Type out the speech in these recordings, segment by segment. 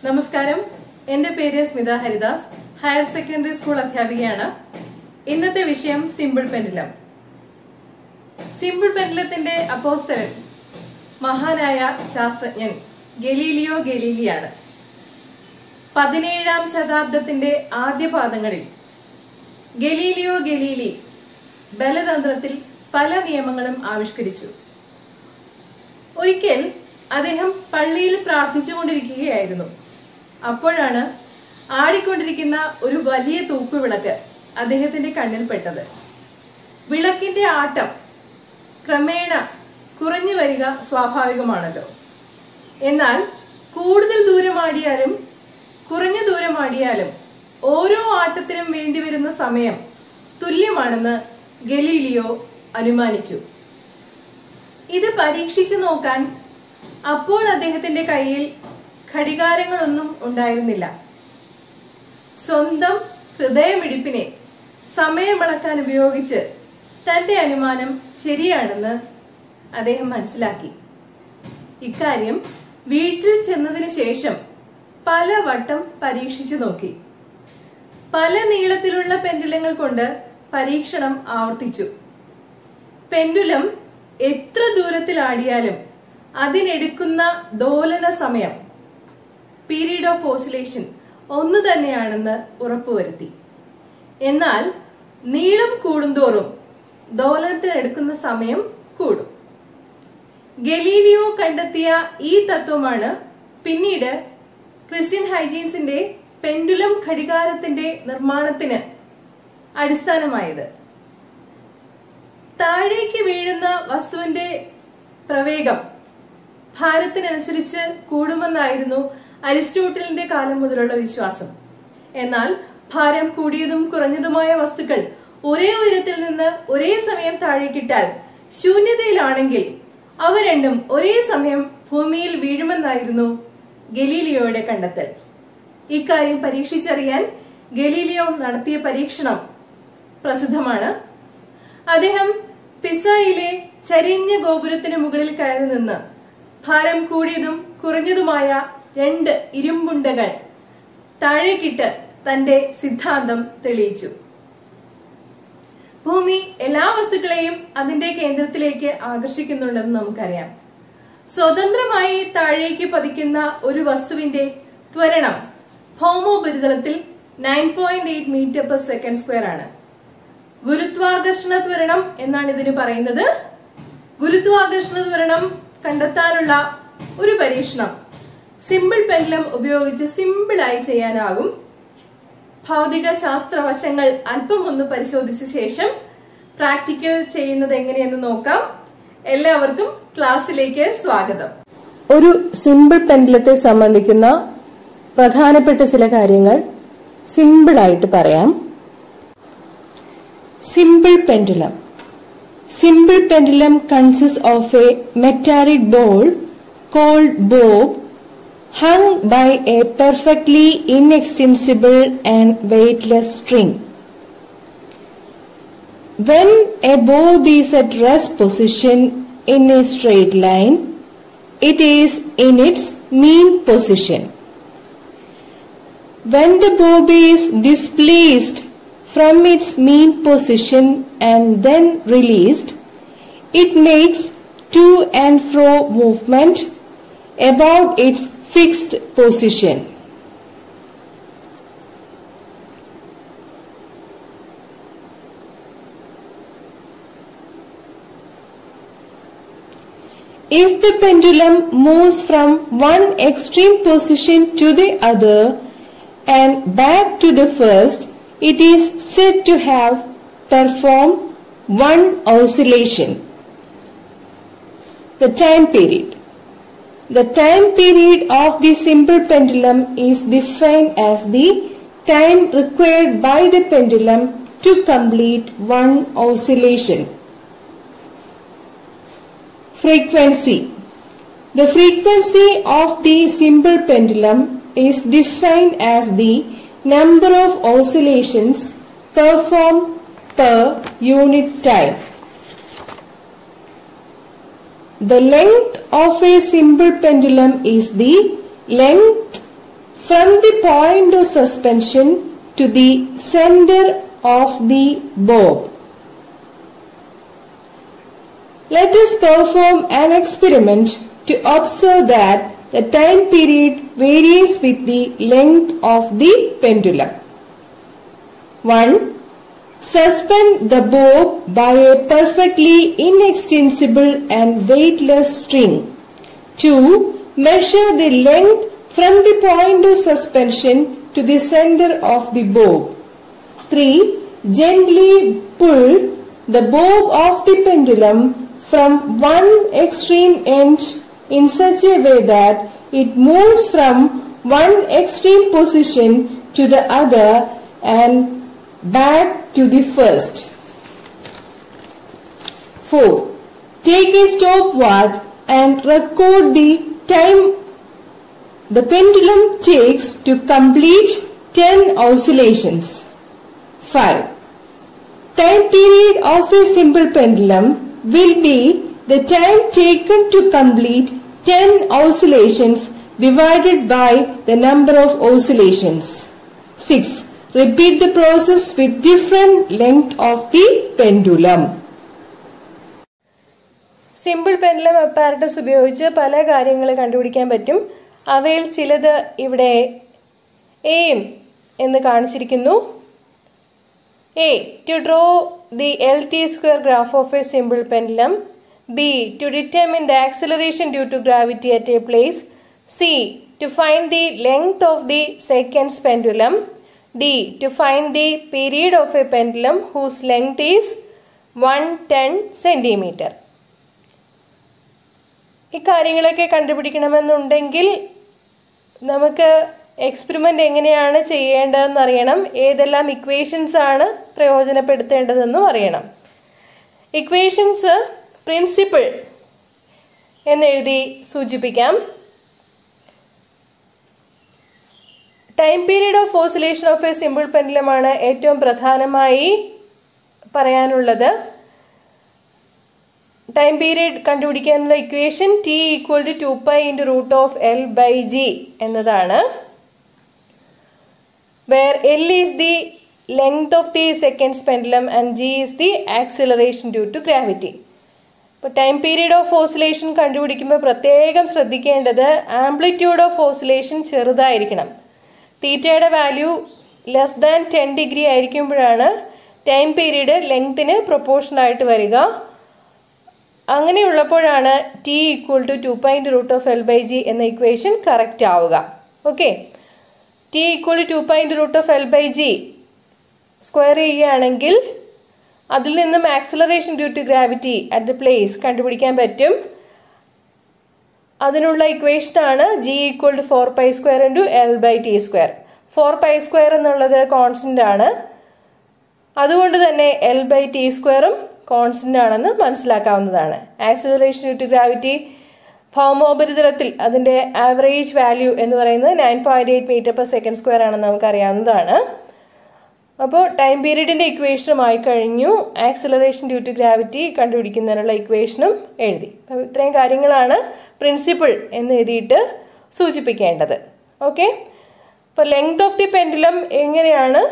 നമസ്കാരം എന്റെ പേര് Smitha Haridas higher secondary school അധ്യാപികയാണ് ഇന്നത്തെ വിഷയം സിമ്പിൾ പെൻഡുലം സിമ്പിൾ പെൻഡുലത്തിന്റെ അപ്പോസ്തലൻ മഹാനായ ശാസ്ത്രജ്ഞൻ ഗലീലിയോ ഗലീലിയാണ് പതിനേഴാം ശതാബ്ദത്തിന്റെ ആദ്യ പാദങ്ങളിൽ ഗലീലിയോ ഗലീലി ബലതന്ത്രത്തിൽ പല നിയമങ്ങളും ആവിഷ്കരിച്ചു ഒരിക്കൽ അദ്ദേഹം പള്ളിയിൽ പ്രാർത്ഥിച്ചുകൊണ്ടിരിക്കുകയായിരുന്നു അപ്പോഴാണ് ആടിക്കൊണ്ടിരിക്കുന്ന ഒരു വലിയ തൂക്കുവിളക്ക് അദ്ദേഹത്തിന്റെ കണ്ണിൽപ്പെട്ടത് വിളക്കിന്റെ ആട്ടം ക്രമേണ കുറഞ്ഞു വരിക സ്വാഭാവികമാണല്ലോ എന്നാൽ കൂടുതൽ ദൂരം ആടിയാലും കുറഞ്ഞ ദൂരം ആടിയാലും ഓരോ ആട്ടത്തിനും വേണ്ടിവരുന്ന സമയം തുല്യമാണെന്ന് ഗലീലിയോ അനുമാനിച്ചു ഇത് പരീക്ഷിച്ചു നോക്കാൻ അപ്പോൾ അദ്ദേഹത്തിന്റെ കയ്യിൽ ഘടികാരങ്ങളൊന്നും ഉണ്ടായിരുന്നില്ല സ്വന്തം ഹൃദയമിടിപ്പിനെ സമയമളക്കാൻ ഉപയോഗിച്ച് തന്റെ അനുമാനം ശരിയാണെന്ന് അദ്ദേഹം മനസ്സിലാക്കി ഇക്കാര്യം വീട്ടിൽ ചെന്നതിന് ശേഷം പല വട്ടം പരീക്ഷിച്ചു നോക്കി പല നീളത്തിലുള്ള പെൻഡുലങ്ങൾ കൊണ്ട് പരീക്ഷണം ആവർത്തിച്ചു പെൻഡുലം എത്ര ദൂരത്തിൽ ആടിയാലും അതിനെടുക്കുന്ന ദോലന സമയം പീരീഡ് ഓഫ് ഓസിലേഷൻ ഒന്ന് തന്നെയാണെന്ന് ഉറപ്പുവരുത്തി എന്നാൽ നീളം കൂടുന്തോറും ദോലനത്തിനെടുക്കുന്ന സമയം കൂടും ഗലീലിയോ കണ്ടെത്തിയ ഈ തത്വമാണ് പിന്നീട് ക്രിസ്ത്യൻ ഹൈജീൻസിന്റെ പെൻഡുലം ഘടികാരത്തിന്റെ നിർമ്മാണത്തിന് അടിസ്ഥാനമായത് താഴേക്ക് വീഴുന്ന വസ്തുവിന്റെ പ്രവേഗം ഭാരത്തിനനുസരിച്ച് കൂടുമെന്നായിരുന്നു അരിസ്റ്റോട്ടലിന്റെ കാലം മുതലുള്ള വിശ്വാസം എന്നാൽ ഭാരം കൂടിയതും കുറഞ്ഞതുമായ വസ്തുക്കൾ ഒരേ ഉയരത്തിൽ നിന്ന് ഒരേ സമയം താഴേക്കിട്ടാൽ ശൂന്യതയിലാണെങ്കിൽ അവ രണ്ടും ഒരേ സമയം ഭൂമിയിൽ വീഴുമെന്നായിരുന്നു ഗലീലിയോയുടെ കണ്ടെത്തൽ ഇക്കാര്യം പരീക്ഷിച്ചറിയാൻ ഗലീലിയോ നടത്തിയ പരീക്ഷണം പ്രസിദ്ധമാണ് അദ്ദേഹം പിസായിലെ ചരിഞ്ഞ ഗോപുരത്തിന് മുകളിൽ കയറി നിന്ന് ഭാരം കൂടിയതും കുറഞ്ഞതുമായ രണ്ട് ഇരുമ്പുണ്ടകൾ താഴേക്കിട്ട് തന്റെ സിദ്ധാന്തം തെളിയിച്ചു ഭൂമി എല്ലാ വസ്തുക്കളെയും അതിന്റെ കേന്ദ്രത്തിലേക്ക് ആകർഷിക്കുന്നുണ്ടെന്ന് നമുക്കറിയാം സ്വതന്ത്രമായി താഴേക്ക് പതിക്കുന്ന ഒരു വസ്തുവിന്റെ ത്വരണം ഭൗമോപരിതലത്തിൽ nine point eight metre per second square ആണ് ഗുരുത്വാകർഷണ ത്വരണം എന്നാണ് ഇതിന് പറയുന്നത് ഗുരുത്വാകർഷണ ത്വരണം കണ്ടെത്താനുള്ള ഒരു പരീക്ഷണം സിമ്പിൾ പെൻഡലം ഉപയോഗിച്ച് സിമ്പിളായി ചെയ്യാനാകും ഭൗതിക ശാസ്ത്ര വശങ്ങൾ അല്പം ഒന്ന് പരിശോധിച്ച ശേഷം പ്രാക്ടിക്കൽ ചെയ്യുന്നത് എങ്ങനെയെന്ന് നോക്കാം എല്ലാവർക്കും ക്ലാസ്സിലേക്ക് സ്വാഗതം ഒരു സിമ്പിൾ പെൻഡലത്തെ സംബന്ധിക്കുന്ന പ്രധാനപ്പെട്ട ചില കാര്യങ്ങൾ സിമ്പിളായിട്ട് പറയാം simple pendulum simple pendulum consist of a metallic ball called bob hung by a perfectly inextensible and weightless string. When a bob is at rest position in a straight line, it is in its mean position. When the bob is displaced from its mean position and then released, it makes to and fro movement about its fixed position. If the pendulum moves from one extreme position to the other and back to the first, it is said to have performed one oscillation. The time period. The time period of the simple pendulum is defined as the time required by the pendulum to complete one oscillation. Frequency. The frequency of the simple pendulum is defined as the number of oscillations performed per unit time. The length of a simple pendulum is the length from the point of suspension to the center of the bob. Let us perform an experiment to observe that the time period varies with the length of the pendulum. 1. Suspend the bob by a perfectly inextensible and weightless string. 2. Measure the length from the point of suspension to the center of the bob. 3. Gently pull the bob of the pendulum from one extreme end in such a way that it moves from one extreme position to the other and back to the first. 4. Take a stopwatch and record the time the pendulum takes to complete 10 oscillations. 5. Time period of a simple pendulum will be the time taken to complete 10 oscillations divided by the number of oscillations. 6. Repeat the process with different length of the pendulum. Simple pendulum apparatus ഉപയോഗിച്ച് പല കാര്യങ്ങൾ കണ്ടുപിടിക്കാൻ പറ്റും അവയിൽ ചിലത് ഇവിടെ എയും എന്ന് കാണിച്ചിരിക്കുന്നു A to draw the L T square graph of a simple pendulum B to determine the acceleration due to gravity at a place C to find the length of the seconds pendulum D to find the period of a pendulum whose length is one ten centimetre ഇക്കാര്യങ്ങളൊക്കെ കണ്ടുപിടിക്കണമെന്നുണ്ടെങ്കിൽ നമുക്ക് experiment എങ്ങനെയാണ് ചെയ്യേണ്ടതെന്ന് അറിയണം ഏതെല്ലാം equations ആണ് പ്രയോജനപ്പെടുത്തേണ്ടതെന്നും അറിയണം equations principle എന്നെഴുതി സൂചിപ്പിക്കാം time period of oscillation of a simple പെൻഡലമാണ് ഏറ്റവും പ്രധാനമായി പറയാനുള്ളത് ടൈം പീരീഡ് കണ്ടുപിടിക്കാനുള്ള equation T equal to two pi into root of L by G എന്നതാണ് where L is the length of the seconds pendulum and G is the acceleration due to gravity ഇപ്പോൾ time period of oscillation കണ്ടുപിടിക്കുമ്പോൾ പ്രത്യേകം ശ്രദ്ധിക്കേണ്ടത് amplitude of oscillation ചെറുതായിരിക്കണം തീറ്റയുടെ value less than ten degree ആയിരിക്കുമ്പോഴാണ് time period ലെങ്ത്തിന് പ്രൊപ്പോർഷനായിട്ട് വരിക അങ്ങനെയുള്ളപ്പോഴാണ് T equal to two point root of L by G എന്ന ഇക്വേഷൻ കറക്റ്റ് ആവുക okay T equal to two point root of L by G square ചെയ്യുകയാണെങ്കിൽ അതിൽ നിന്നും acceleration due to gravity at the place കണ്ടുപിടിക്കാൻ പറ്റും അതിനുള്ള ഇക്വേഷനാണ് G equal to four pi square into L by T square four pi square എന്നുള്ളത് constant ആണ് അതുകൊണ്ട് തന്നെ എൽ ബൈ ടി സ്ക്വയറും കോൺസ്റ്റന്റ് ആണെന്ന് മനസ്സിലാക്കാവുന്നതാണ് ആക്സിലറേഷൻ ഡ്യൂ ടു ഗ്രാവിറ്റി ഭൗമോപരിതലത്തിൽ അതിന്റെ ആവറേജ് വാല്യൂ എന്ന് പറയുന്നത് nine point eight metre per second square ആണെന്ന് നമുക്കറിയാവുന്നതാണ് അപ്പോൾ ടൈം പീരീഡിന്റെ ഇക്വേഷനും ആയി കഴിഞ്ഞു ആക്സിലറേഷൻ ഡ്യൂ ടു ഗ്രാവിറ്റി കണ്ടുപിടിക്കുന്നതിനുള്ള ഇക്വേഷനും എഴുതി അപ്പോൾ ഇത്രയും കാര്യങ്ങളാണ് പ്രിൻസിപ്പിൾ എന്ന് എഴുതിയിട്ട് സൂചിപ്പിക്കേണ്ടത് ഓക്കെ അപ്പോൾ ലെങ്ത് ഓഫ് ദി പെൻഡുലം എങ്ങനെയാണ്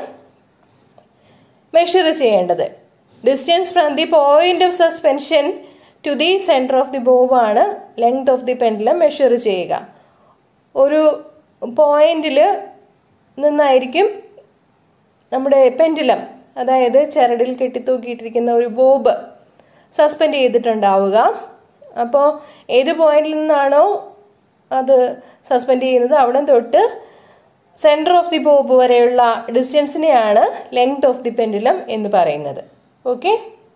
മെഷർ ചെയ്യേണ്ടത് distance from the point of suspension to the centre of the bob ആണ് length of the pendulum measure ചെയ്യുക ഒരു പോയിന്റിൽ നിന്നായിരിക്കും നമ്മുടെ പെൻഡുലം അതായത് ചരടിൽ കെട്ടിത്തൂക്കിയിട്ടിരിക്കുന്ന ഒരു ബോബ് സസ്പെൻഡ് ചെയ്തിട്ടുണ്ടാവുക അപ്പോൾ ഏത് പോയിന്റിൽ നിന്നാണോ അത് സസ്പെൻഡ് ചെയ്യുന്നത് അവിടെ തൊട്ട് സെൻറ്റർ ഓഫ് ദി ബോബ് വരെയുള്ള ഡിസ്റ്റൻസിനെയാണ് ലെങ്ത് ഓഫ് ദി പെൻഡുലം എന്ന് പറയുന്നത് ഓക്കെ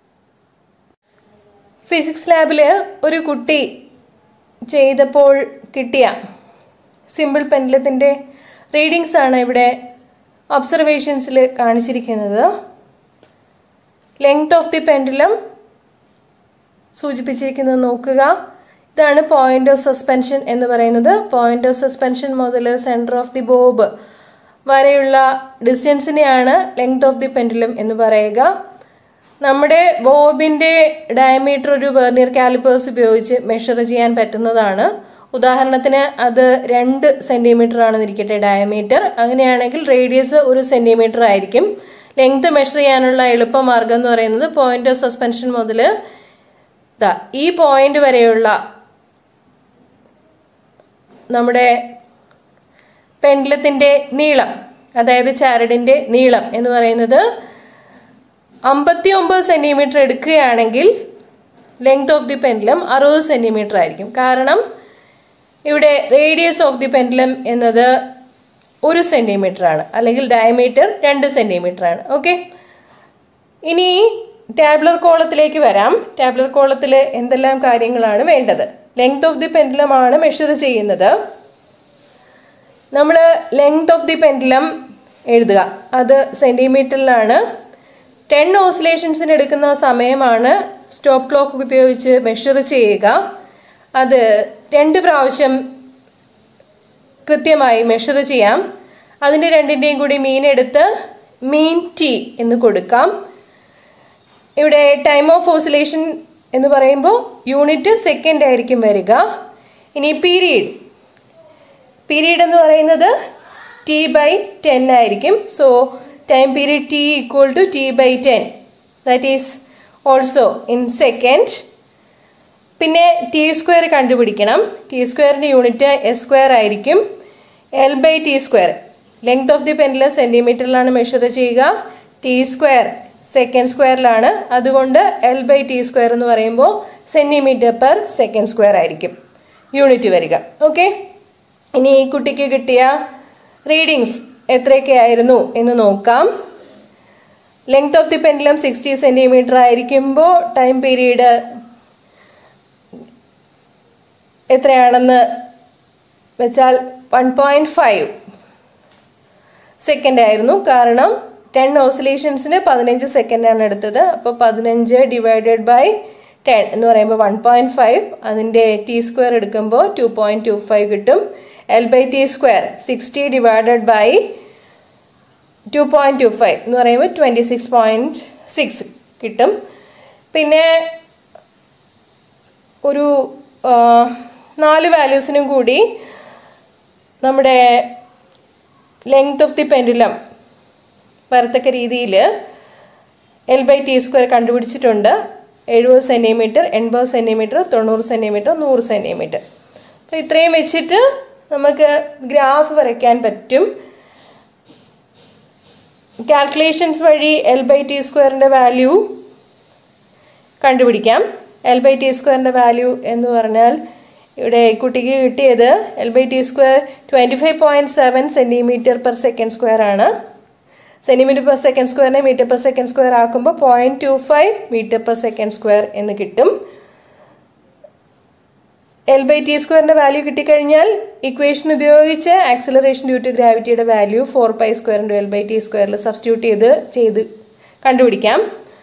ഫിസിക്സ് ലാബിൽ ഒരു കുട്ടി ചെയ്തപ്പോൾ കിട്ടിയ സിമ്പിൾ പെൻഡുലത്തിൻ്റെ റീഡിങ്സ് ആണ് ഇവിടെ ഒബ്സർവേഷൻസിൽ കാണിച്ചിരിക്കുന്നത് ലെങ്ത് ഓഫ് ദി പെൻഡുലം സൂചിപ്പിച്ചിരിക്കുന്നത് നോക്കുക ഇതാണ് പോയിന്റ് ഓഫ് സസ്പെൻഷൻ എന്ന് പറയുന്നത് പോയിന്റ് ഓഫ് സസ്പെൻഷൻ മുതൽ സെൻറ്റർ ഓഫ് ദി ബോബ് വരെയുള്ള ഡിസ്റ്റൻസിനെയാണ് ലെങ്ത് ഓഫ് ദി പെൻഡുലം എന്ന് പറയുക നമ്മുടെ ബോബിന്റെ ഡയമീറ്റർ ഒരു വെർണിയർ കാലിപ്പേഴ്സ് ഉപയോഗിച്ച് മെഷർ ചെയ്യാൻ പറ്റുന്നതാണ് ഉദാഹരണത്തിന് അത് രണ്ട് സെന്റിമീറ്റർ ആണെന്നിരിക്കട്ടെ ഡയമീറ്റർ അങ്ങനെയാണെങ്കിൽ റേഡിയസ് ഒരു സെന്റിമീറ്റർ ആയിരിക്കും ലെങ്ത് മെഷർ ചെയ്യാനുള്ള എളുപ്പമാർഗം എന്ന് പറയുന്നത് പോയിന്റ് ഓഫ് സസ്പെൻഷൻ മുതൽ ദാ ഈ പോയിന്റ് വരെയുള്ള നമ്മുടെ പെൻഡലത്തിന്റെ നീളം അതായത് ചരടിന്റെ നീളം എന്ന് പറയുന്നത് അമ്പത്തി ഒമ്പത് സെന്റിമീറ്റർ എടുക്കുകയാണെങ്കിൽ ലെങ്ത് ഓഫ് ദി പെൻഡലം അറുപത് സെന്റിമീറ്റർ ആയിരിക്കും കാരണം ഇവിടെ റേഡിയസ് ഓഫ് ദി പെൻഡലം എന്നത് ഒരു സെന്റിമീറ്റർ ആണ് അല്ലെങ്കിൽ ഡയമീറ്റർ രണ്ട് സെന്റിമീറ്റർ ആണ് ഓക്കെ ഇനി ടാബ്ലർ കോളത്തിലേക്ക് വരാം ടാബ്ലർ കോളത്തിൽ എന്തെല്ലാം കാര്യങ്ങളാണ് വേണ്ടത് ലെങ്ത് ഓഫ് ദി പെൻഡലം ആണ് മെഷർ ചെയ്യുന്നത് നമ്മൾ ലെങ്ത് ഓഫ് ദി പെൻഡലം എഴുതുക അത് സെന്റിമീറ്ററിലാണ് ടെൻ ഓസിലേഷൻസിന് എടുക്കുന്ന സമയമാണ് സ്റ്റോപ്പ് ക്ലോക്ക് ഉപയോഗിച്ച് മെഷർ ചെയ്യുക അത് രണ്ട് പ്രാവശ്യം കൃത്യമായി മെഷർ ചെയ്യാം അതിൻ്റെ രണ്ടിൻ്റെയും കൂടി മീൻ എടുത്ത് മീൻ ടി എന്ന് കൊടുക്കാം ഇവിടെ ടൈം ഓഫ് ഓസിലേഷൻ എന്ന് പറയുമ്പോൾ യൂണിറ്റ് സെക്കൻഡ് ആയിരിക്കും വരിക ഇനി പീരീഡ് പീരീഡ് എന്ന് പറയുന്നത് ടി ബൈ ടെൻ ആയിരിക്കും so time period T equal to T by ten that is also in second പിന്നെ ടി സ്ക്വയർ കണ്ടുപിടിക്കണം ടി സ്ക്വയറിന്റെ യൂണിറ്റ് എസ് സ്ക്വയർ ആയിരിക്കും L by T square length of the pendulum സെന്റിമീറ്ററിലാണ് measure ചെയ്യുക T square second സ്ക്വയറിലാണ് അതുകൊണ്ട് L by T square എന്ന് പറയുമ്പോൾ സെന്റിമീറ്റർ പെർ സെക്കൻഡ് സ്ക്വയർ ആയിരിക്കും യൂണിറ്റ് വരിക ഓക്കെ ഇനി ഈ കുട്ടിക്ക് കിട്ടിയ റീഡിങ്സ് എത്രയൊക്കെ ആയിരുന്നു എന്ന് നോക്കാം length of the pendulum sixty centimetre ആയിരിക്കുമ്പോൾ ടൈം പീരീഡ് എത്രയാണെന്ന് വെച്ചാൽ വൺ പോയിന്റ് ഫൈവ് സെക്കൻഡ് ആയിരുന്നു കാരണം ടെൻ ഓസിലേഷൻസിന് പതിനഞ്ച് സെക്കൻഡാണ് എടുത്തത് അപ്പോൾ പതിനഞ്ച് ഡിവൈഡഡ് ബൈ ടെൻ എന്ന് പറയുമ്പോൾ വൺ പോയിന്റ് ഫൈവ് അതിൻ്റെ ടി സ്ക്വയർ എടുക്കുമ്പോൾ ടു പോയിന്റ് ടു ഫൈവ് കിട്ടും L by T square sixty divided by two point two five എന്ന് പറയുമ്പോൾ ട്വൻറ്റി സിക്സ് പോയിന്റ് സിക്സ് കിട്ടും പിന്നെ ഒരു നാല് വാല്യൂസിനും കൂടി നമ്മുടെ ലെങ്ത് ഓഫ് ദി പെൻഡുലം വരത്തക്ക രീതിയിൽ എൽ ബൈ ടി സ്ക്വയർ കണ്ടുപിടിച്ചിട്ടുണ്ട് എഴുപത് സെൻറ്റിമീറ്റർ എൺപത് സെൻറ്റിമീറ്റർ തൊണ്ണൂറ് സെൻറ്റിമീറ്റർ നൂറ് സെൻറ്റിമീറ്റർ അപ്പോൾ ഇത്രയും വെച്ചിട്ട് നമുക്ക് ഗ്രാഫ് വരയ്ക്കാൻ പറ്റും കാൽക്കുലേഷൻസ് വഴി എൽ ബൈ ടി സ്ക്വയറിൻ്റെ വാല്യൂ കണ്ടുപിടിക്കാം എൽ ബൈ ടി സ്ക്വയറിൻ്റെ വാല്യൂ എന്ന് പറഞ്ഞാൽ ഇവിടെ കുട്ടിക്ക് കിട്ടിയത് L by T square twenty five point seven centimetre per second square ആണ് സെൻറ്റിമീറ്റർ പെർ സെക്കൻഡ് സ്ക്വയറിനെ മീറ്റർ പെർ സെക്കൻഡ് സ്ക്വയർ ആക്കുമ്പോൾ point two five metre per second square എന്ന് കിട്ടും എൽ ബൈ ടി സ്ക്വയറിന്റെ വാല്യൂ കിട്ടിക്കഴിഞ്ഞാൽ ഇക്വേഷൻ ഉപയോഗിച്ച് ആക്സിലറേഷൻ ഡ്യൂ ടു ഗ്രാവിറ്റിയുടെ value four pi square into L by T സ്ക്വയറിൽ സബ്സ്റ്റിറ്റ്യൂട്ട് ചെയ്ത് ചെയ്ത് കണ്ടുപിടിക്കാം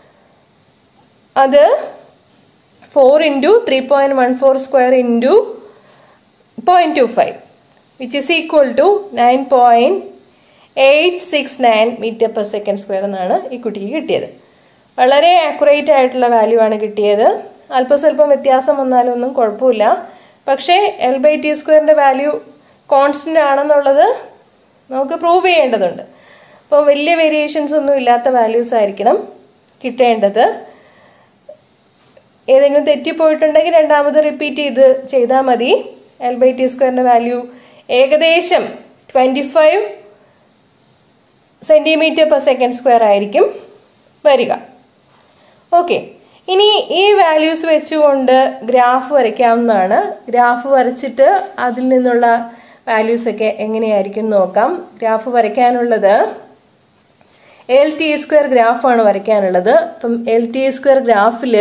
അത് four into three point one four square into point two five which is equal to nine point eight six nine metre per second square എന്നാണ് ഈ കുട്ടിക്ക് കിട്ടിയത് വളരെ ആക്യുറേറ്റ് ആയിട്ടുള്ള വാല്യൂ ആണ് കിട്ടിയത് അല്പസ്വല്പം വ്യത്യാസം വന്നാലും ഒന്നും കുഴപ്പമില്ല പക്ഷേ എൽ ബൈ ടി സ്ക്വയറിൻ്റെ വാല്യൂ കോൺസ്റ്റൻ്റ് ആണെന്നുള്ളത് നമുക്ക് പ്രൂവ് ചെയ്യേണ്ടതുണ്ട് അപ്പോൾ വലിയ വേരിയേഷൻസ് ഒന്നും ഇല്ലാത്ത വാല്യൂസ് ആയിരിക്കണം കിട്ടേണ്ടത് ഏതെങ്കിലും തെറ്റിപ്പോയിട്ടുണ്ടെങ്കിൽ രണ്ടാമത് റിപ്പീറ്റ് ചെയ്ത് ചെയ്താൽ മതി എൽ ബൈ ടി സ്ക്വയറിൻ്റെ വാല്യൂ ഏകദേശം twenty five centimetre per second square ആയിരിക്കും വരിക ഓക്കെ ഇനി ഈ വാല്യൂസ് വെച്ചുകൊണ്ട് ഗ്രാഫ് വരയ്ക്കാവുന്നതാണ് ഗ്രാഫ് വരച്ചിട്ട് അതിൽ നിന്നുള്ള വാല്യൂസ് ഒക്കെ എങ്ങനെയായിരിക്കും നോക്കാം ഗ്രാഫ് വരയ്ക്കാനുള്ളത് എൽ ടി സ്ക്വയർ ഗ്രാഫാണ് വരയ്ക്കാനുള്ളത് അപ്പം എൽ ടി സ്ക്വയർ ഗ്രാഫിൽ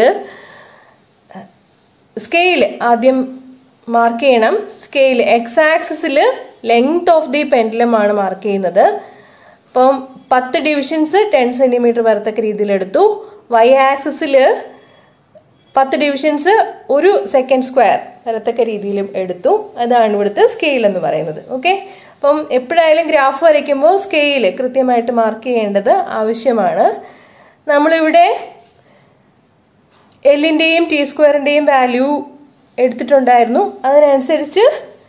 സ്കെയിൽ ആദ്യം മാർക്ക് ചെയ്യണം സ്കെയിൽ എക്സ് ആക്സിസിൽ ലെങ്ത് ഓഫ് ദി പെൻഡലം ആണ് മാർക്ക് ചെയ്യുന്നത് അപ്പം പത്ത് ഡിവിഷൻസ് ടെൻ സെന്റിമീറ്റർ വരത്തക്ക രീതിയിൽ എടുത്തു വൈ ആക്സിസിൽ പത്ത് ഡിവിഷൻസ് ഒരു സെക്കൻഡ് സ്ക്വയർ വരത്തക്ക രീതിയിലും എടുത്തു അതാണ് ഇവിടുത്തെ സ്കെയിൽ എന്ന് പറയുന്നത് ഓക്കെ അപ്പം എപ്പോഴായാലും ഗ്രാഫ് വരയ്ക്കുമ്പോൾ സ്കെയിൽ കൃത്യമായിട്ട് മാർക്ക് ചെയ്യേണ്ടത് ആവശ്യമാണ് നമ്മളിവിടെ എല്ലിൻ്റെയും ടി സ്ക്വയറിൻ്റെയും വാല്യൂ എടുത്തിട്ടുണ്ടായിരുന്നു അതിനനുസരിച്ച്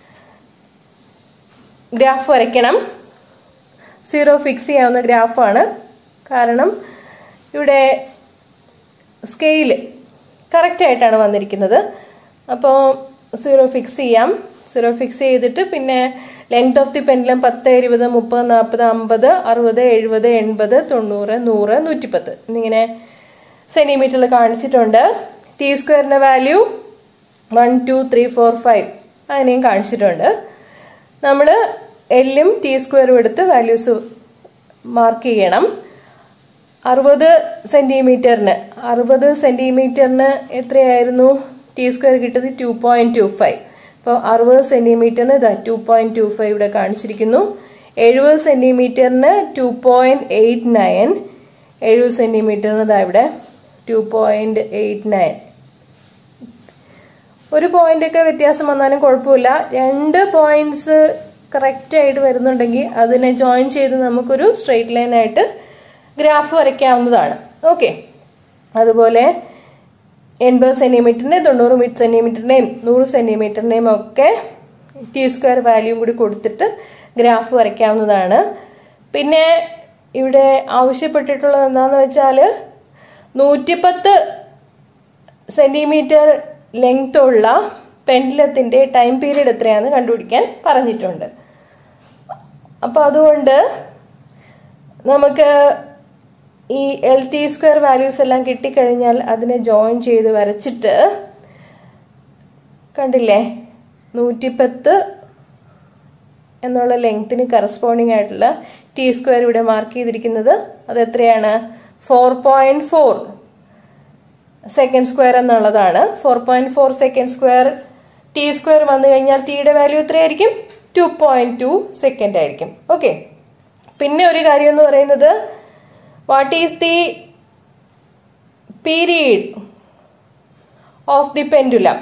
ഗ്രാഫ് വരയ്ക്കണം സീറോ ഫിക്സ് ചെയ്യാവുന്ന ഗ്രാഫാണ് കാരണം ഇവിടെ സ്കെയിൽ കറക്റ്റായിട്ടാണ് വന്നിരിക്കുന്നത് അപ്പോൾ സീറോ ഫിക്സ് ചെയ്യാം സീറോ ഫിക്സ് ചെയ്തിട്ട് പിന്നെ ലെങ്ത് ഓഫ് ദി പെൻഡലം പത്ത് ഇരുപത് മുപ്പത് നാൽപ്പത് അമ്പത് അറുപത് എഴുപത് എൺപത് തൊണ്ണൂറ് നൂറ് നൂറ്റിപ്പത്ത് എന്നിങ്ങനെ സെന്റിമീറ്ററിൽ കാണിച്ചിട്ടുണ്ട് ടി സ്ക്വയറിന്റെ value one two three four five അങ്ങനെയും കാണിച്ചിട്ടുണ്ട് നമ്മൾ എല്ലും ടി സ്ക്വയറും എടുത്ത് വാല്യൂസ് മാർക്ക് ചെയ്യണം അറുപത് സെന്റിമീറ്ററിന് അറുപത് സെന്റിമീറ്ററിന് എത്രയായിരുന്നു ടി സ്ക്വയർ കിട്ടിയത് ടു പോയിന്റ് ടു ഫൈവ് അപ്പോൾ അറുപത് സെന്റിമീറ്ററിന് ഇതാ ടു പോയിന്റ് ടു ഫൈവ് ഇവിടെ കാണിച്ചിരിക്കുന്നു എഴുപത് സെന്റിമീറ്ററിന് ടു പോയിന്റ് എയ്റ്റ് നയൻ എഴുപത് സെന്റിമീറ്ററിന് ഇതാ ഇവിടെ ടു പോയിന്റ് എയ്റ്റ് നയൻ ഒരു പോയിന്റ് ഒക്കെ വ്യത്യാസം വന്നാലും കുഴപ്പമില്ല രണ്ട് പോയിന്റ്സ് കറക്റ്റ് ആയിട്ട് വരുന്നുണ്ടെങ്കിൽ അതിനെ ജോയിൻ ചെയ്ത് നമുക്കൊരു സ്ട്രെയിറ്റ് ലൈൻ ആയിട്ട് ഗ്രാഫ് വരയ്ക്കാവുന്നതാണ് ഓക്കെ അതുപോലെ എൺപത് സെന്റിമീറ്ററിന്റെയും തൊണ്ണൂറ് മീറ്റർ സെന്റിമീറ്ററിന്റെയും നൂറ് സെന്റിമീറ്ററിന്റെയും ഒക്കെ ടി സ്ക്വയർ വാല്യൂം കൂടി കൊടുത്തിട്ട് ഗ്രാഫ് വരയ്ക്കാവുന്നതാണ് പിന്നെ ഇവിടെ ആവശ്യപ്പെട്ടിട്ടുള്ളത് എന്താന്ന് വെച്ചാൽ നൂറ്റിപ്പത്ത് സെന്റിമീറ്റർ ലെങ്ത് ഉള്ള പെൻഡലത്തിന്റെ ടൈം പീരീഡ് എത്രയാണെന്ന് കണ്ടുപിടിക്കാൻ പറഞ്ഞിട്ടുണ്ട് അപ്പൊ അതുകൊണ്ട് നമുക്ക് ഈ എൽ ടി സ്ക്വയർ വാല്യൂസ് എല്ലാം കിട്ടിക്കഴിഞ്ഞാൽ അതിനെ ജോയിൻ ചെയ്ത് വരച്ചിട്ട് കണ്ടില്ലേ നൂറ്റിപ്പത്ത് എന്നുള്ള ലെങ്ത്തിന് കറസ്പോണ്ടിങ് ആയിട്ടുള്ള ടി സ്ക്വയർ ഇവിടെ മാർക്ക് ചെയ്തിരിക്കുന്നത് അത് എത്രയാണ് four point four second square എന്നുള്ളതാണ് four point four second square T square വന്നു കഴിഞ്ഞാൽ ടിയുടെ വാല്യൂ എത്രയായിരിക്കും ടു പോയിന്റ് ടു സെക്കൻഡ് ആയിരിക്കും ഓക്കെ പിന്നെ ഒരു കാര്യം എന്ന് പറയുന്നത് what is the period of the pendulum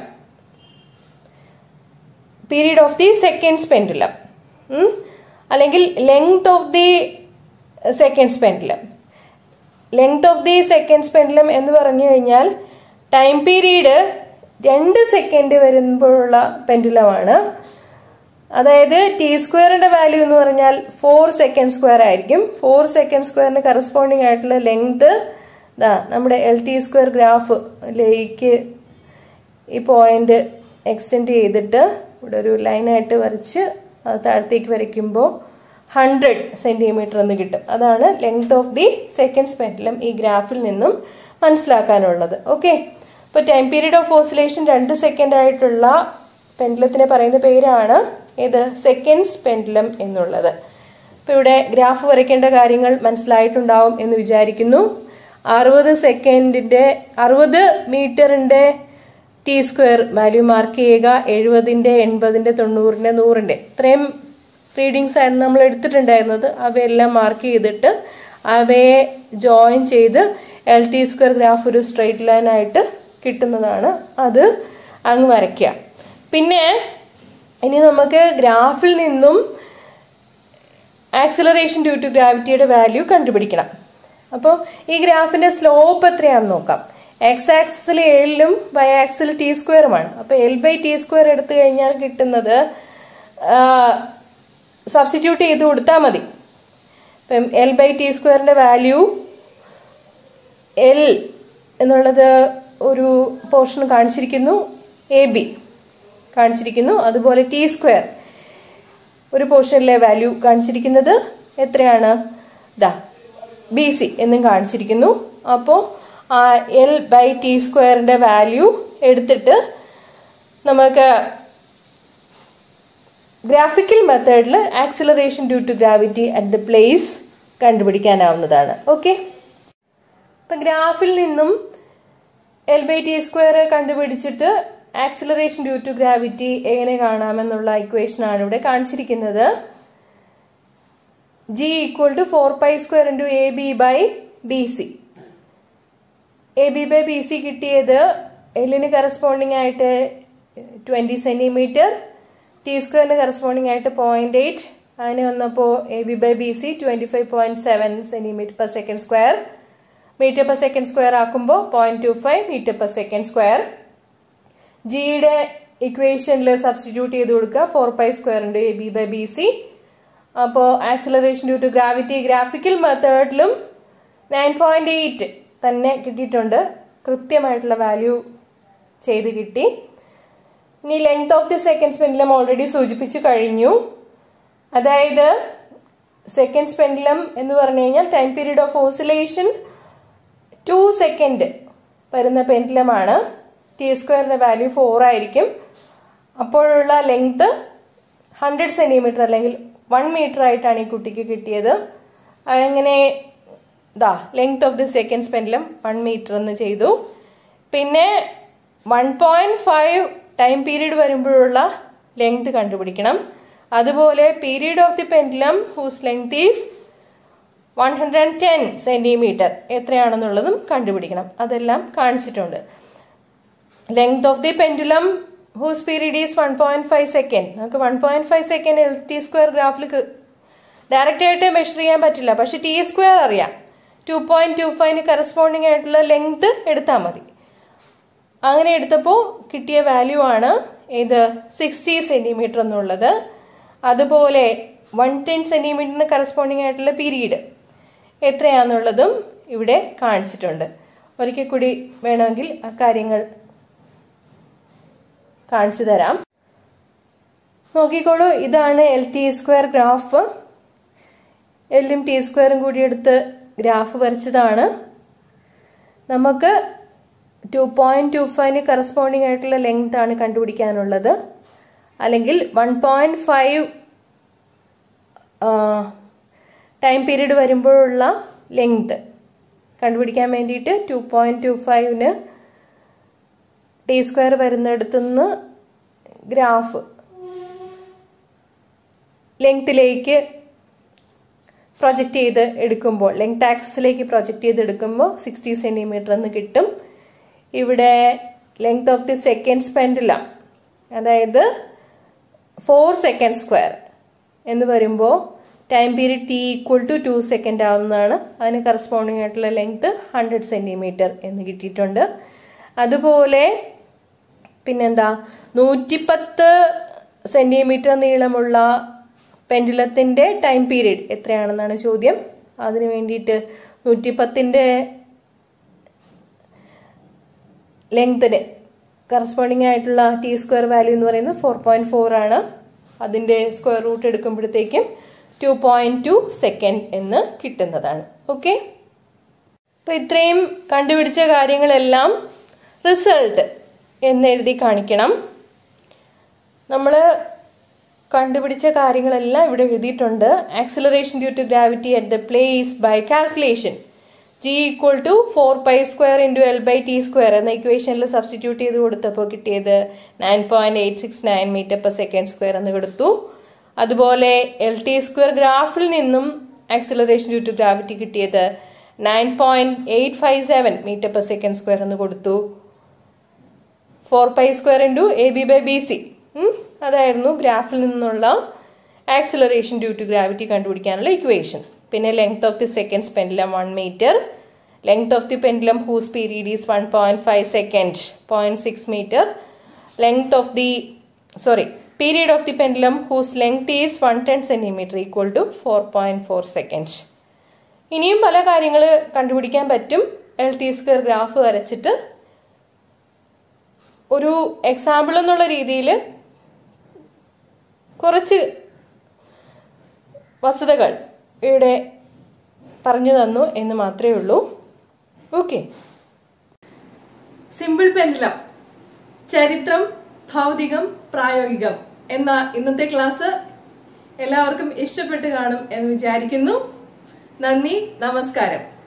period of the seconds pendulum അല്ലെങ്കിൽ length of the seconds pendulum length of the seconds pendulum എന്ന് പറഞ്ഞു കഴിഞ്ഞാൽ ടൈം പീരീഡ് രണ്ട് സെക്കൻഡ് വരുമ്പോഴുള്ള പെൻഡുലമാണ് അതായത് ടി സ്ക്വയറിന്റെ വാല്യൂ എന്ന് പറഞ്ഞാൽ ഫോർ സെക്കൻഡ് സ്ക്വയർ ആയിരിക്കും ഫോർ സെക്കൻഡ് സ്ക്വയറിന് കറസ്പോണ്ടിങ് ആയിട്ടുള്ള ലെങ്ത് ഇതാ നമ്മുടെ എൽ ടി സ്ക്വയർ ഗ്രാഫിലേക്ക് ഈ പോയിന്റ് എക്സ്റ്റെൻഡ് ചെയ്തിട്ട് ഇവിടെ ഒരു ലൈനായിട്ട് വരച്ച് അത് താഴത്തേക്ക് വരയ്ക്കുമ്പോൾ ഹൺഡ്രഡ് സെന്റിമീറ്റർ എന്ന് കിട്ടും അതാണ് length of the second pendulum ഈ ഗ്രാഫിൽ നിന്നും മനസ്സിലാക്കാനുള്ളത് ഓക്കെ ഇപ്പൊ ടൈം പീരീഡ് ഓഫ് ഓസിലേഷൻ രണ്ട് സെക്കൻഡ് ആയിട്ടുള്ള പെൻഡലത്തിനെ പറയുന്ന പേരാണ് ഇത് സെക്കൻഡ്സ് പെൻഡലം എന്നുള്ളത് ഇപ്പൊ ഇവിടെ ഗ്രാഫ് വരയ്ക്കേണ്ട കാര്യങ്ങൾ മനസ്സിലായിട്ടുണ്ടാവും എന്ന് വിചാരിക്കുന്നു അറുപത് സെക്കൻഡിന്റെ അറുപത് മീറ്ററിന്റെ ടി സ്ക്വയർ വാല്യൂ മാർക്ക് ചെയ്യുക എഴുപതിന്റെ എൺപതിന്റെ തൊണ്ണൂറിന്റെ നൂറിന്റെ ഇത്രയും റീഡിങ്സ് ആയിരുന്നു നമ്മൾ എടുത്തിട്ടുണ്ടായിരുന്നത് അവയെല്ലാം മാർക്ക് ചെയ്തിട്ട് അവയെ ജോയിൻ ചെയ്ത് എൽ ടി സ്ക്വയർ ഗ്രാഫ് ഒരു സ്ട്രെയിറ്റ് ലൈൻ ആയിട്ട് കിട്ടുന്നതാണ് അത് അങ്ങ് വരയ്ക്കുക പിന്നെ ഇനി നമുക്ക് ഗ്രാഫിൽ നിന്നും ആക്സിലറേഷൻ ഡ്യൂ ടു ഗ്രാവിറ്റിയുടെ വാല്യൂ കണ്ടുപിടിക്കണം അപ്പോൾ ഈ ഗ്രാഫിന്റെ സ്ലോപ്പ് എത്രയാണെന്ന് നോക്കാം എക്സ് ആക്സിൽ ഏഴിലും വൈ ആക്സിൽ ടി സ്ക്വയറുമാണ് അപ്പൊ എൽ ബൈ ടി സ്ക്വയർ എടുത്തു കഴിഞ്ഞാൽ കിട്ടുന്നത് സബ്സ്റ്റിറ്റ്യൂട്ട് ചെയ്ത് കൊടുത്താൽ മതി ഇപ്പം എൽ ബൈ ടി സ്ക്വയറിന്റെ വാല്യൂ എൽ എന്നുള്ളത് ഒരു പോർഷൻ കാണിച്ചിരിക്കുന്നു എ ബി കാണിച്ചിരിക്കുന്നു അതുപോലെ ടി സ്ക്വയർ ഒരു പോർഷനിലെ വാല്യൂ കാണിച്ചിരിക്കുന്നത് എത്രയാണ് ദാ ബി സി എന്നും കാണിച്ചിരിക്കുന്നു അപ്പോൾ എൽ ബൈ ടി സ്ക്വയറിന്റെ വാല്യൂ എടുത്തിട്ട് നമുക്ക് ഗ്രാഫിക്കൽ മെത്തേഡിൽ acceleration due to gravity at the place കണ്ടുപിടിക്കാനാവുന്നതാണ് ഓക്കെ ഇപ്പൊ ഗ്രാഫിൽ നിന്നും എൽ ബൈ ടി സ്ക്വയർ കണ്ടുപിടിച്ചിട്ട് ആക്സിലറേഷൻ ഡ്യൂ ടു ഗ്രാവിറ്റി എങ്ങനെ കാണാമെന്നുള്ള ഇക്വേഷൻ ആണ് ഇവിടെ കാണിച്ചിരിക്കുന്നത് G equal to four pi square into A B by B C A B by B C കിട്ടിയത് എല്ലിന് കറസ്പോണ്ടിങ് ആയിട്ട് ട്വന്റി സെന്റിമീറ്റർ ടി സ്ക്വയറിന് കറസ്പോണ്ടിങ് ആയിട്ട് പോയിന്റ് എയ്റ്റ് അതിന് വന്നപ്പോൾ A B by B C twenty five point seven centimetre per second square metre per second square ആക്കുമ്പോൾ point two five metre per second square ജിയുടെ ഇക്വേഷനിൽ substitute ചെയ്ത് കൊടുക്കുക four pi square ഉണ്ട് A B by B C അപ്പോൾ acceleration due to gravity graphical മെത്തേഡിലും nine point eight തന്നെ കിട്ടിയിട്ടുണ്ട് കൃത്യമായിട്ടുള്ള വാല്യൂ ചെയ്ത് കിട്ടി ഇനി length of the second pendulum already സൂചിപ്പിച്ചു കഴിഞ്ഞു അതായത് സെക്കൻഡ് പെൻഡിലം എന്ന് പറഞ്ഞു കഴിഞ്ഞാൽ time period of oscillation two second വരുന്ന പെൻഡിലമാണ് ടി സ്ക്വയറിന്റെ വാല്യൂ ഫോർ ആയിരിക്കും അപ്പോഴുള്ള ലെങ്ത് ഹൺഡ്രഡ് സെന്റിമീറ്റർ അല്ലെങ്കിൽ വൺ മീറ്റർ ആയിട്ടാണ് ഈ കുട്ടിക്ക് കിട്ടിയത് അങ്ങനെ ദാ length of the second pendulum one metre എന്ന് ചെയ്തു പിന്നെ one point five time period വരുമ്പോഴുള്ള ലെങ്ത് കണ്ടുപിടിക്കണം അതുപോലെ period of the pendulum whose length is one hundred and ten centimetre എത്രയാണെന്നുള്ളതും കണ്ടുപിടിക്കണം അതെല്ലാം കാണിച്ചിട്ടുണ്ട് length of the pendulum whose period is one point five second നമുക്ക് one point five second L T square ഗ്രാഫിൽ direct ആയിട്ട് measure ചെയ്യാൻ പറ്റില്ല പക്ഷെ ടി സ്ക്വയർ അറിയാം ടു പോയിന്റ് ടു ഫൈവിന് കറസ്പോണ്ടിങ് ആയിട്ടുള്ള ലെങ്ത് എടുത്താൽ മതി അങ്ങനെ എടുത്തപ്പോൾ കിട്ടിയ വാല്യൂ ആണ് ഇത് സിക്സ്റ്റി സെന്റിമീറ്റർ എന്നുള്ളത് അതുപോലെ വൺ ടെൻ സെന്റിമീറ്ററിന് കറസ്പോണ്ടിങ് ആയിട്ടുള്ള പീരീഡ് എത്രയാന്നുള്ളതും ഇവിടെ കാണിച്ചിട്ടുണ്ട് ഒരിക്കൽ കൂടി വേണമെങ്കിൽ അക്കാര്യങ്ങൾ കാണിച്ചു തരാം നോക്കിക്കോളൂ ഇതാണ് എൽ ടി സ്ക്വയർ ഗ്രാഫ് എല്ലും ടി സ്ക്വയറും കൂടി എടുത്ത് ഗ്രാഫ് വരച്ചതാണ് നമുക്ക് ടു പോയിന്റ് ടു ഫൈവിന് കറസ്പോണ്ടിങ് ആയിട്ടുള്ള ലെങ്ത് ആണ് കണ്ടുപിടിക്കാനുള്ളത് അല്ലെങ്കിൽ one point five time period വരുമ്പോഴുള്ള ലെങ്ത് കണ്ടുപിടിക്കാൻ വേണ്ടിയിട്ട് ടു പോയിന്റ് ടു ഫൈവിന് ടി സ്ക്വയർ വരുന്നിടത്തുനിന്ന് ഗ്രാഫ് ലെങ്ത്തിലേക്ക് പ്രൊജക്റ്റ് ചെയ്ത് എടുക്കുമ്പോൾ ലെങ്ത് ആക്സസിലേക്ക് പ്രൊജക്റ്റ് ചെയ്ത് എടുക്കുമ്പോൾ സിക്സ്റ്റി സെന്റിമീറ്റർ എന്ന് കിട്ടും ഇവിടെ length of the second pendulum അതായത് ഫോർ സെക്കൻഡ് സ്ക്വയർ എന്ന് വരുമ്പോൾ time period T equal to two second ആവുന്നതാണ് അതിന് കറസ്പോണ്ടിങ് ആയിട്ടുള്ള ലെങ്ത് ഹൺഡ്രഡ് സെന്റിമീറ്റർ എന്ന് കിട്ടിയിട്ടുണ്ട് അതുപോലെ പിന്നെന്താ നൂറ്റിപ്പത്ത് സെന്റിമീറ്റർ നീളമുള്ള പെൻഡുലത്തിന്റെ ടൈം പീരീഡ് എത്രയാണെന്നാണ് ചോദ്യം അതിനു വേണ്ടിയിട്ട് നൂറ്റിപ്പത്തിന്റെ ലെങ്തിന് കറസ്പോണ്ടിങ് ആയിട്ടുള്ള ടി സ്ക്വയർ വാല്യൂ എന്ന് പറയുന്നത് ഫോർ പോയിന്റ് ഫോർ ആണ് അതിന്റെ സ്ക്വയർ റൂട്ട് എടുക്കുമ്പോഴത്തേക്കും ടു പോയിന്റ് ടു സെക്കൻഡ് എന്ന് കിട്ടുന്നതാണ് ഓക്കെ അപ്പൊ ഇത്രയും കണ്ടുപിടിച്ച കാര്യങ്ങളെല്ലാം റിസൾട്ട് എന്ന് എഴുതി കാണിക്കണം നമ്മൾ കണ്ടുപിടിച്ച കാര്യങ്ങളെല്ലാം ഇവിടെ എഴുതിയിട്ടുണ്ട് acceleration due to gravity at the place by calculation G equal to four pi square into L by T square എന്ന ഇക്വേഷനിൽ സബ്സ്റ്റിറ്റ്യൂട്ട് ചെയ്ത് കൊടുത്തപ്പോൾ കിട്ടിയത് nine point eight six nine metre per second square എന്ന് കൊടുത്തു അതുപോലെ എൽ ടി സ്ക്വയർ ഗ്രാഫിൽ നിന്നും ആക്സിലറേഷൻ ഡ്യൂ ടു ഗ്രാവിറ്റി കിട്ടിയത് nine point eight five seven metre per second square എന്ന് കൊടുത്തു four pi square into A B by B C അതായിരുന്നു ഗ്രാഫിൽ നിന്നുള്ള ആക്സിലറേഷൻ ഡ്യൂ ടു ഗ്രാവിറ്റി കണ്ടുപിടിക്കാനുള്ള ഇക്വേഷൻ പിന്നെ length of the second pendulum one metre length of the pendulum whose period is one point five second point six metre length of the sorry period of the pendulum whose length is one ten centimetre equal to four point four second ഇനിയും പല കാര്യങ്ങൾ കണ്ടുപിടിക്കാൻ പറ്റും L T square graph വരച്ചിട്ട് ഒരു example എന്നുള്ള രീതിയിൽ കുറച്ച് വസ്തുതകൾ ഇവിടെ പറഞ്ഞു തന്നു എന്ന് മാത്രമേ ഉള്ളൂ ഓക്കെ സിമ്പിൾ പെൻഡലം ചരിത്രം ഭൗതികം പ്രായോഗികം എന്ന ഇന്നത്തെ ക്ലാസ് എല്ലാവർക്കും ഇഷ്ടപ്പെട്ട് കാണും എന്ന് വിചാരിക്കുന്നു നന്ദി നമസ്കാരം